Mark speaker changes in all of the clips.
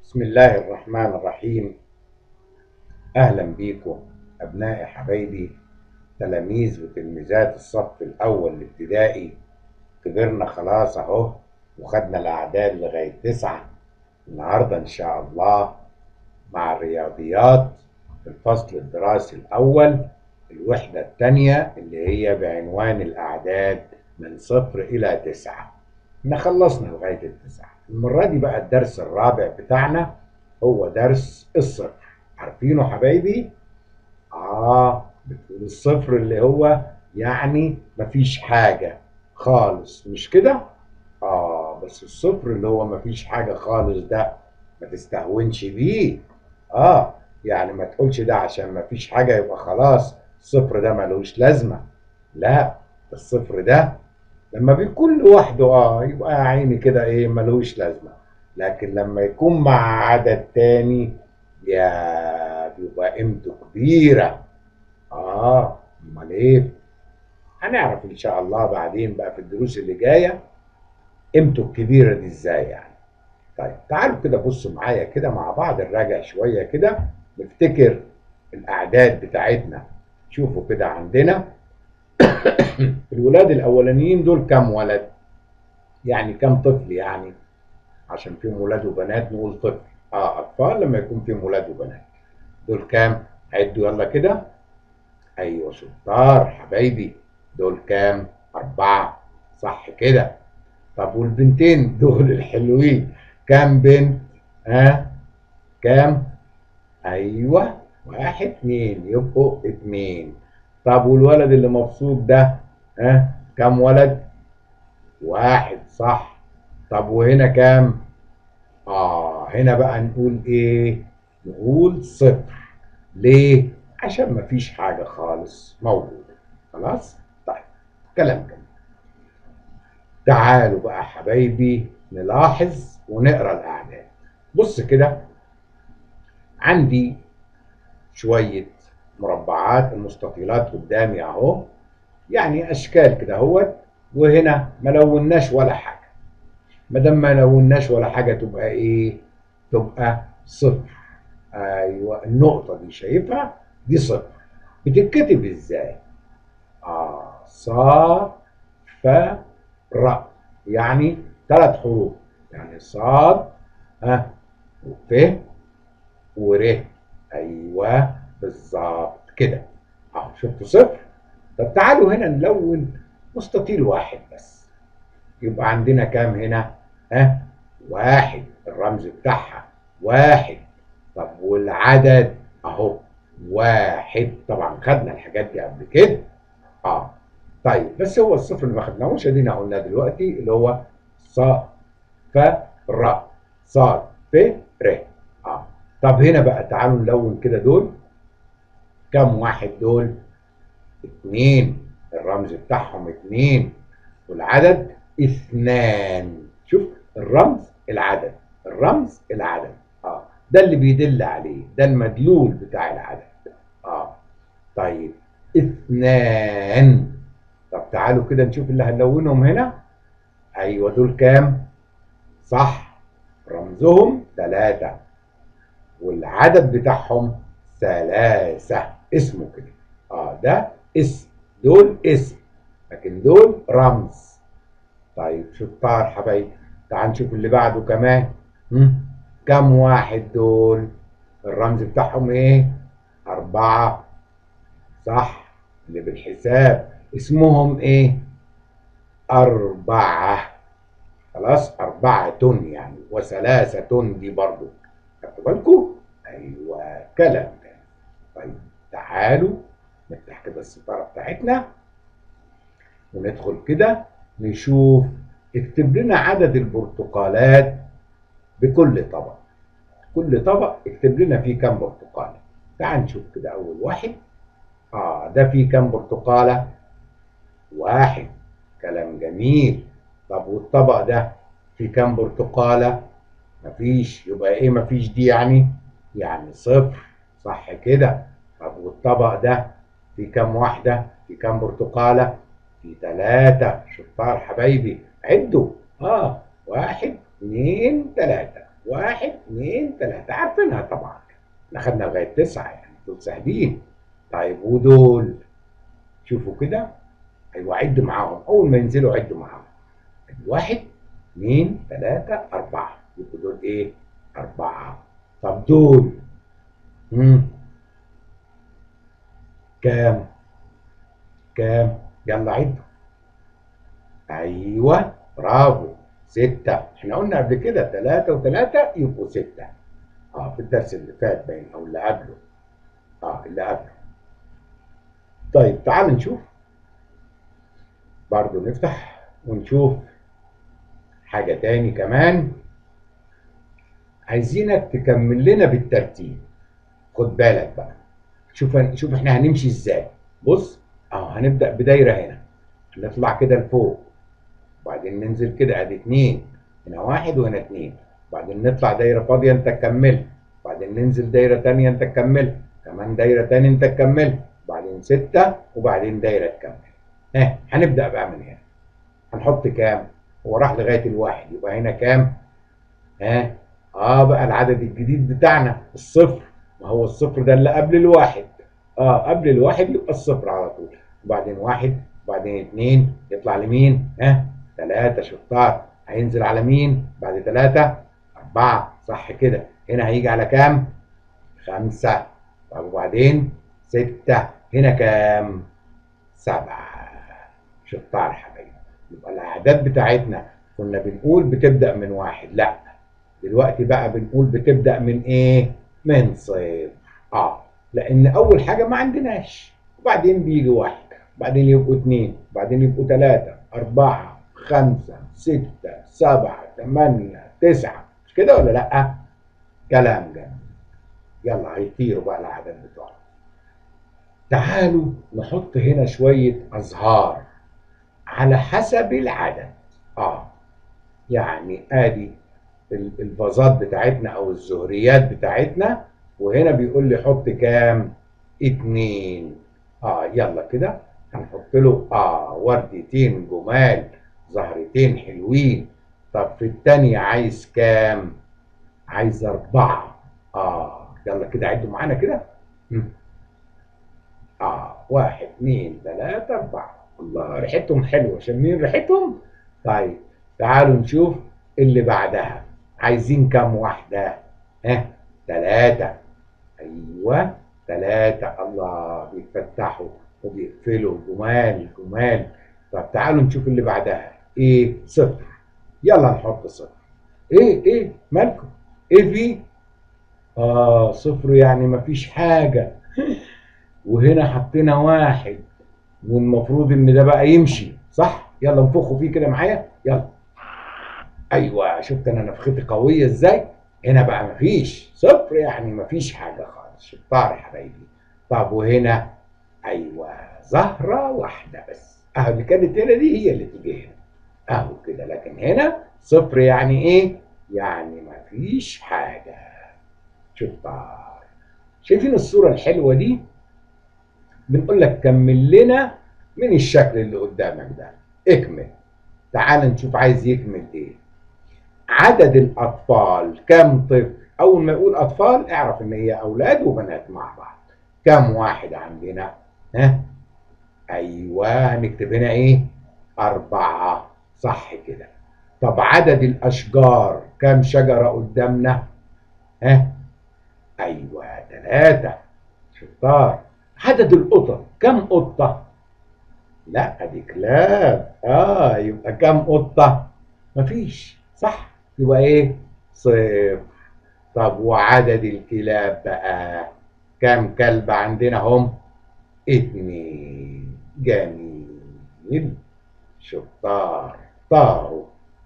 Speaker 1: بسم الله الرحمن الرحيم أهلا بيكم أبنائي حبايبي تلاميذ وتلميذات الصف الأول الابتدائي كبرنا خلاص أهو وخدنا الأعداد لغاية تسعة النهاردة إن شاء الله مع الرياضيات في الفصل الدراسي الأول الوحدة الثانية اللي هي بعنوان الأعداد من صفر إلى تسعة احنا خلصنا لغاية التسعة المرة دي بقى الدرس الرابع بتاعنا هو درس الصفر عارفينه حبايبي؟ آه بتقول الصفر اللي هو يعني مفيش حاجة خالص مش كده؟ آه بس الصفر اللي هو مفيش حاجة خالص ده ما تستهونش بيه آه يعني ما تقولش ده عشان مفيش حاجة يبقى خلاص الصفر ده ملوش لازمة لا الصفر ده لما بيكون لوحده اه يبقى يا عيني كده ايه ملوش لازمه لكن لما يكون مع عدد تاني يا بيبقى قيمته كبيره اه امال ايه هنعرف ان شاء الله بعدين بقى في الدروس اللي جايه قيمته الكبيره دي ازاي يعني طيب تعالوا كده بصوا معايا كده مع بعض نراجع شويه كده نفتكر الاعداد بتاعتنا شوفوا كده عندنا الولاد الاولانيين دول كم ولد يعني كم طفل يعني عشان فيهم ولاد وبنات نقول طفل اه اطفال لما يكون فيهم ولاد وبنات دول كام عدوا يلا كده ايوه شطار حبايبي دول كام اربعه صح كده طب والبنتين دول الحلوين كام بنت ها آه؟ كام ايوه واحد اتنين يبقوا اتنين طب والولد اللي مبسوط ده ها أه؟ كم ولد واحد صح طب وهنا كام اه هنا بقى نقول ايه نقول صفر ليه عشان مفيش حاجة خالص موجودة خلاص طيب كلام جميل تعالوا بقى حبايبي نلاحظ ونقرا الاعداد بص كده عندي شويه مربعات المستطيلات قدامي اهو يعني اشكال كده اهوت وهنا ما لوناش ولا حاجه ما دام ما لوناش ولا حاجه تبقى ايه تبقى صفر ايوه النقطه دي شايفها دي صفر بتتكتب ازاي اه صا ف ر يعني ثلاث حروف يعني صاد ها وف ور ايوه بالظبط كده اهو شفتوا صفر طب تعالوا هنا نلون مستطيل واحد بس يبقى عندنا كام هنا ها واحد الرمز بتاعها واحد طب والعدد اهو واحد طبعا خدنا الحاجات دي قبل كده اه طيب بس هو الصفر اللي ما خدناهوش ادينا قلنا دلوقتي اللي هو ص ف ر صاد ف ر اه طب هنا بقى تعالوا نلون كده دول كم واحد دول اتنين الرمز بتاعهم اتنين والعدد اثنان شوف الرمز العدد الرمز العدد اه ده اللي بيدل عليه ده المدلول بتاع العدد اه طيب اثنان طب تعالوا كده نشوف اللي هنلونهم هنا ايوه دول كام صح رمزهم ثلاثة والعدد بتاعهم ثلاثة اسمه كده اه ده اسم دول اسم لكن دول رمز طيب شطار حبايبي تعال نشوف اللي بعده كمان هم؟ كم واحد دول الرمز بتاعهم ايه أربعة صح اللي بالحساب اسمهم ايه أربعة خلاص أربعة يعني وثلاثة دي برضو خدتوا بالكم أيوة كلام ده طيب تعالوا نفتح كده الستارة بتاعتنا وندخل كده نشوف اكتب لنا عدد البرتقالات بكل طبق كل طبق اكتب لنا فيه كام برتقالة تعال نشوف كده أول واحد آه ده فيه كام برتقالة واحد كلام جميل طب والطبق ده فيه كام برتقالة مفيش يبقى ايه مفيش دي يعني يعني صفر صح كده طب والطبق ده في كام واحدة في كام برتقالة في ثلاثة شطار حبايبي عدوا اه واحد اثنين ثلاثة واحد اثنين ثلاثة عارفينها طبعا احنا خدنا لغاية تسعة يعني دول سهلين طيب ودول شوفوا كده ايوه عد معاهم اول ما ينزلوا عدوا معاهم واحد اثنين ثلاثة أربعة يبقوا دول ايه؟ أربعة طب دول مم. كام؟ كام؟ يلا عدوا ايوه برافو ستة احنا قلنا قبل كده ثلاثة وثلاثة يبقوا ستة اه في الدرس اللي فات باين او اللي قبله اه اللي قبله طيب تعال نشوف برضو نفتح ونشوف حاجة تاني كمان عايزينك تكمل لنا بالترتيب خد بالك بقى شوف شوف احنا هنمشي ازاي بص اهو هنبدأ بدايرة هنا نطلع كده لفوق وبعدين ننزل كده ادي اتنين هنا واحد وهنا اتنين وبعدين نطلع دايرة فاضية انت تكمل وبعدين ننزل دايرة تانية انت تكمل كمان دايرة تانية انت تكمل وبعدين ستة وبعدين دايرة تكمل ها هنبدأ بقى من هنا هنحط كام هو راح لغاية الواحد يبقى هنا كام ها اه بقى العدد الجديد بتاعنا الصفر ما هو الصفر ده اللي قبل الواحد اه قبل الواحد يبقى الصفر على طول وبعدين واحد وبعدين اتنين يطلع لمين ها ثلاثة شطار هينزل على مين بعد ثلاثة أربعة صح كده هنا هيجي على كام خمسة طب وبعدين ستة هنا كام سبعة شطار حبايبي يبقى الأعداد بتاعتنا كنا بنقول بتبدأ من واحد لا دلوقتي بقى بنقول بتبدأ من إيه من صفر آه لأن أول حاجة ما عندناش وبعدين بيجي واحد بعدين يبقوا اتنين بعدين يبقوا تلاتة أربعة خمسة ستة سبعة تمانية تسعة مش كده ولا لأ؟ كلام جميل يلا هيطيروا بقى الأعداد بتوعنا تعالوا نحط هنا شوية أزهار على حسب العدد آه يعني آدي الفازات بتاعتنا أو الزهريات بتاعتنا وهنا بيقول لي حط كام؟ اتنين آه يلا كده هنحط له اه وردتين جمال زهرتين حلوين طب في التانية عايز كام؟ عايز أربعة اه يلا كده عدوا معانا كده اه واحد اثنين ثلاثة أربعة الله ريحتهم حلوة شامين ريحتهم؟ طيب تعالوا نشوف اللي بعدها عايزين كام واحدة؟ ها ثلاثة أيوه ثلاثة الله بيتفتحوا وبيقفلوا جمال جمال طب تعالوا نشوف اللي بعدها ايه صفر يلا نحط صفر ايه ايه مالكم ايه في اه صفر يعني مفيش حاجة وهنا حطينا واحد والمفروض ان ده بقى يمشي صح يلا انفخوا فيه كده معايا يلا ايوه شفت انا نفختي قوية ازاي هنا بقى مفيش صفر يعني مفيش حاجة خالص شطار يا حبايبي طب وهنا ايوه زهره واحده بس اهو اللي كانت هنا دي هي اللي تيجي هنا اهو كده لكن هنا صفر يعني ايه يعني مفيش حاجه شطار شايفين الصوره الحلوه دي بنقول لك كمل لنا من الشكل اللي قدامك ده اكمل تعال نشوف عايز يكمل ايه عدد الاطفال كم طفل اول ما يقول اطفال اعرف ان هي اولاد وبنات مع بعض كم واحد عندنا ها ايوه هنكتب هنا ايه اربعة صح كده طب عدد الاشجار كم شجرة قدامنا ها ايوه ثلاثة شطار عدد القطط كم قطة لا دي كلاب اه يبقى كم قطة مفيش صح يبقى ايه صفر طب وعدد الكلاب بقى كم كلب عندنا هم اتنين جميل شطار طاروا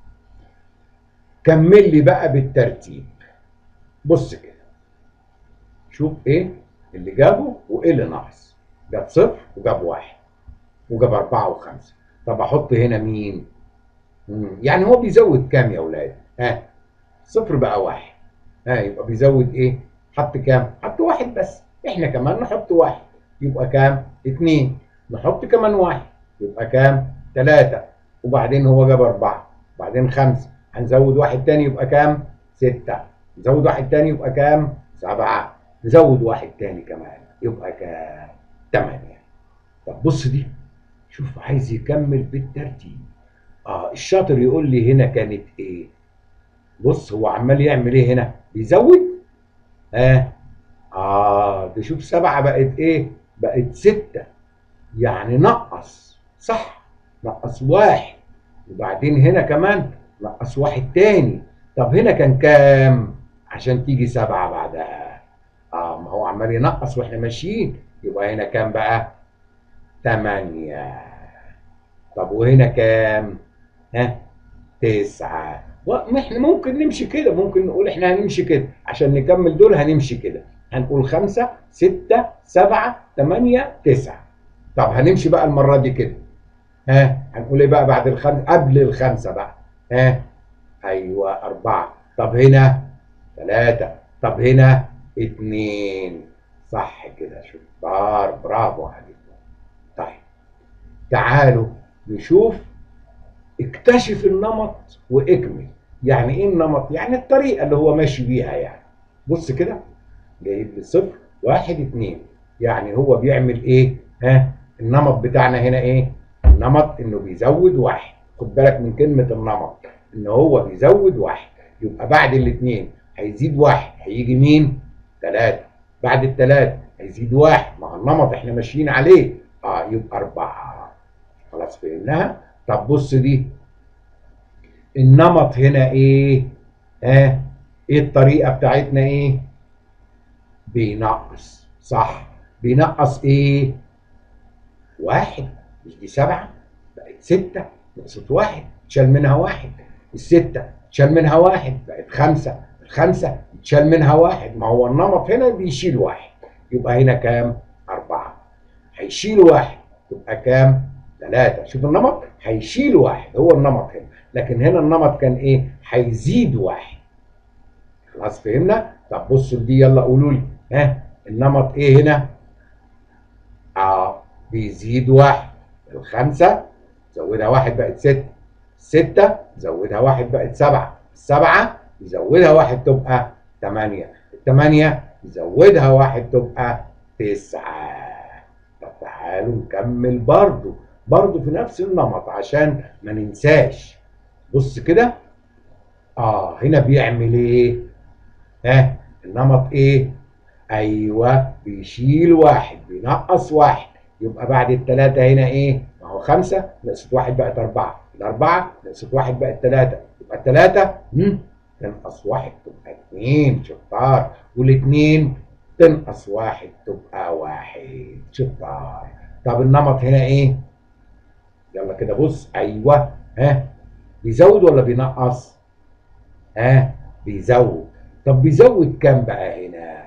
Speaker 1: كمل لي بقى بالترتيب بص كده شوف ايه اللي جابه وايه اللي ناقص جاب صفر وجاب واحد وجاب أربعة وخمسة طب أحط هنا مين؟ مم. يعني هو بيزود كام يا ولاد؟ ها صفر بقى واحد ها يبقى بيزود ايه؟ حط كام؟ حط واحد بس احنا كمان نحط واحد يبقى كام؟ اتنين نحط كمان واحد يبقى كام؟ تلاتة وبعدين هو جاب أربعة وبعدين خمسة هنزود واحد تاني يبقى كام؟ ستة نزود واحد تاني يبقى كام؟ سبعة نزود واحد تاني كمان يبقى كام؟ تمانية طب بص دي شوف عايز يكمل بالترتيب اه الشاطر يقول لي هنا كانت ايه؟ بص هو عمال يعمل ايه هنا؟ بيزود ها آه. اه تشوف سبعة بقت ايه؟ بقت ستة يعني نقص صح نقص واحد وبعدين هنا كمان نقص واحد تاني طب هنا كان كام عشان تيجي سبعة بعدها اه ما هو عمال ينقص واحنا ماشيين يبقى هنا كام بقى تمانية طب وهنا كام ها تسعة واحنا ممكن نمشي كده ممكن نقول احنا هنمشي كده عشان نكمل دول هنمشي كده هنقول خمسة ستة سبعة تمانية تسعة طب هنمشي بقى المرة دي كده ها هنقول ايه بقى بعد الخمسة قبل الخمسة بقى ها ايوه أربعة طب هنا ثلاثة طب هنا اتنين صح كده شطار برافو عليكم طيب تعالوا نشوف اكتشف النمط واكمل يعني ايه النمط يعني الطريقة اللي هو ماشي بيها يعني بص كده جايب لي صفر واحد اتنين يعني هو بيعمل ايه ها النمط بتاعنا هنا ايه النمط انه بيزود واحد خد بالك من كلمة النمط ان هو بيزود واحد يبقى بعد الاثنين هيزيد واحد هيجي مين ثلاثة بعد الثلاثة هيزيد واحد ما هو النمط احنا ماشيين عليه اه يبقى أربعة خلاص فهمناها طب بص دي النمط هنا ايه اه ايه الطريقة بتاعتنا ايه بينقص صح بينقص ايه واحد مش دي سبعة بقت ستة نقصت واحد شال منها واحد الستة شال منها واحد بقت خمسة الخمسة شال منها واحد ما هو النمط هنا بيشيل واحد يبقى هنا كام أربعة هيشيل واحد تبقى كام ثلاثة شوف النمط هيشيل واحد هو النمط هنا لكن هنا النمط كان ايه هيزيد واحد خلاص فهمنا طب بصوا دي يلا قولوا لي ها النمط ايه هنا اه بيزيد واحد الخمسة زودها واحد بقت ستة ستة زودها واحد بقت سبعة السبعة يزودها واحد تبقى تمانية التمانية يزودها واحد تبقى تسعة طب تعالوا نكمل برضو برضو في نفس النمط عشان ما ننساش بص كده اه هنا بيعمل ايه ها آه النمط ايه ايوه بيشيل واحد بينقص واحد يبقى بعد الثلاثة هنا ايه ما هو خمسة نقصت واحد بقت أربعة الأربعة نقصت واحد بقت ثلاثة يبقى الثلاثة تنقص واحد تبقى اثنين شطار والاثنين تنقص واحد تبقى واحد شطار طب النمط هنا ايه يلا كده بص ايوه ها بيزود ولا بينقص ها بيزود طب بيزود كام بقى هنا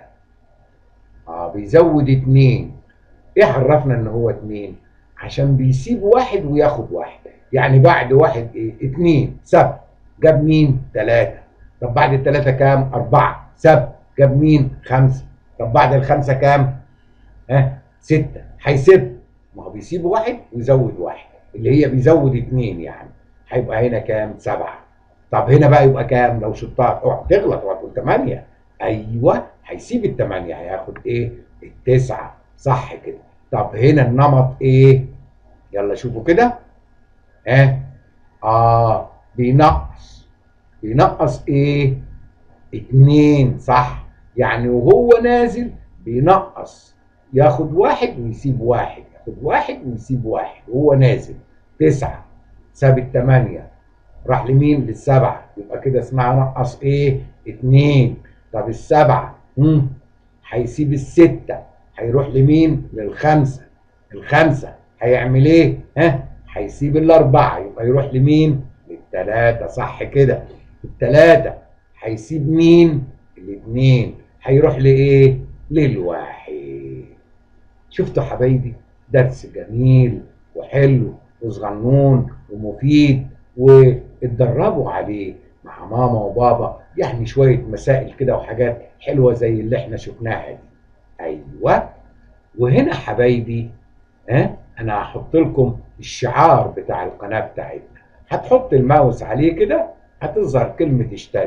Speaker 1: اه بيزود اتنين ايه عرفنا ان هو اتنين عشان بيسيب واحد وياخد واحد يعني بعد واحد ايه اتنين سب جاب مين تلاتة طب بعد التلاتة كام اربعة سب جاب مين خمسة طب بعد الخمسة كام ها ستة هيسيب ما هو بيسيب واحد ويزود واحد اللي هي بيزود اتنين يعني هيبقى هنا كام سبعة طب هنا بقى يبقى كام لو شطار اوعى تغلط وهتقول تمانية ايوه هيسيب التمانية هياخد ايه التسعة صح كده طب هنا النمط ايه يلا شوفوا كده اه اه بينقص بينقص ايه اتنين صح يعني وهو نازل بينقص ياخد واحد ويسيب واحد ياخد واحد ويسيب واحد وهو نازل تسعة ساب التمانية راح لمين للسبعة يبقى كده اسمها نقص ايه اتنين طب السبعة مم. هيسيب الستة هيروح لمين للخمسة الخمسة هيعمل ايه ها هيسيب الاربعة يبقى يروح لمين للتلاتة صح كده التلاتة هيسيب مين الاتنين هيروح لايه للواحد شفتوا حبايبي درس جميل وحلو وصغنون ومفيد واتدربوا عليه مع ماما وبابا يعني شوية مسائل كده وحاجات حلوة زي اللي احنا شفناها دي ايوه وهنا حبايبي ها انا هحط لكم الشعار بتاع القناه بتاعتنا هتحط الماوس عليه كده هتظهر كلمه اشترك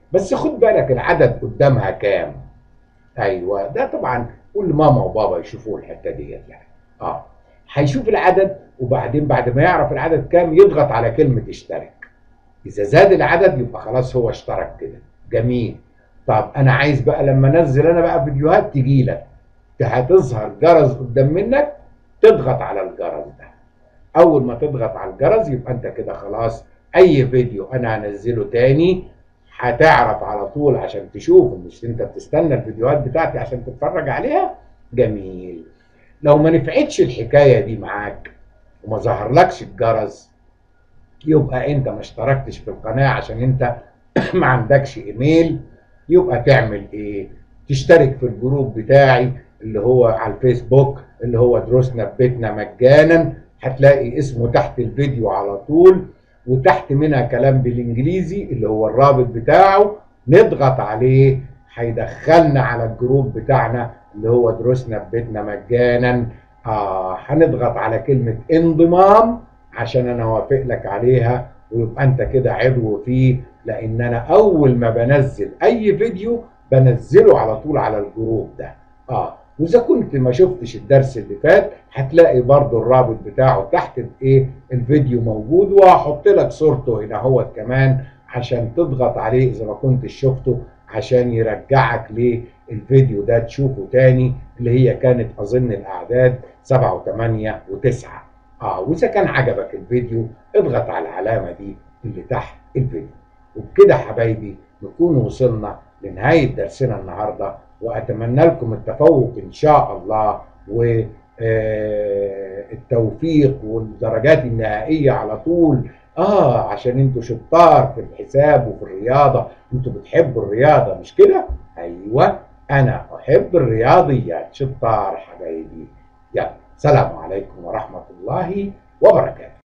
Speaker 1: بس خد بالك العدد قدامها كام ايوه ده طبعا كل ماما وبابا يشوفوا الحته ديت يعني اه هيشوف العدد وبعدين بعد ما يعرف العدد كام يضغط على كلمه اشترك اذا زاد العدد يبقى خلاص هو اشترك كده جميل طب انا عايز بقى لما انزل انا بقى فيديوهات تجي لك هتظهر جرس قدام منك تضغط على الجرس ده اول ما تضغط على الجرس يبقى انت كده خلاص اي فيديو انا هنزله تاني هتعرف على طول عشان تشوف مش انت بتستنى الفيديوهات بتاعتي عشان تتفرج عليها جميل لو ما نفعتش الحكايه دي معاك وما ظهرلكش الجرس يبقى انت ما اشتركتش في القناه عشان انت ما عندكش ايميل يبقى تعمل ايه تشترك في الجروب بتاعي اللي هو على الفيسبوك اللي هو دروسنا ببيتنا مجانا هتلاقي اسمه تحت الفيديو على طول وتحت منها كلام بالانجليزي اللي هو الرابط بتاعه نضغط عليه هيدخلنا على الجروب بتاعنا اللي هو دروسنا ببيتنا مجانا آه هنضغط على كلمة انضمام عشان انا اوافق لك عليها ويبقى انت كده عضو فيه لان انا اول ما بنزل اي فيديو بنزله على طول على الجروب ده اه واذا كنت ما شفتش الدرس اللي فات هتلاقي برضو الرابط بتاعه تحت الايه الفيديو موجود وهحط لك صورته هنا هو كمان عشان تضغط عليه اذا ما كنتش شفته عشان يرجعك للفيديو ده تشوفه تاني اللي هي كانت اظن الاعداد 7 و8 و9 اه واذا كان عجبك الفيديو اضغط على العلامه دي اللي تحت الفيديو وبكده حبايبي نكون وصلنا لنهايه درسنا النهارده واتمنى لكم التفوق ان شاء الله والتوفيق والدرجات النهائيه على طول اه عشان انتوا شطار في الحساب وفي الرياضه انتوا بتحبوا الرياضه مش كده ايوه انا احب الرياضيات شطار حبايبي يلا سلام عليكم ورحمه الله وبركاته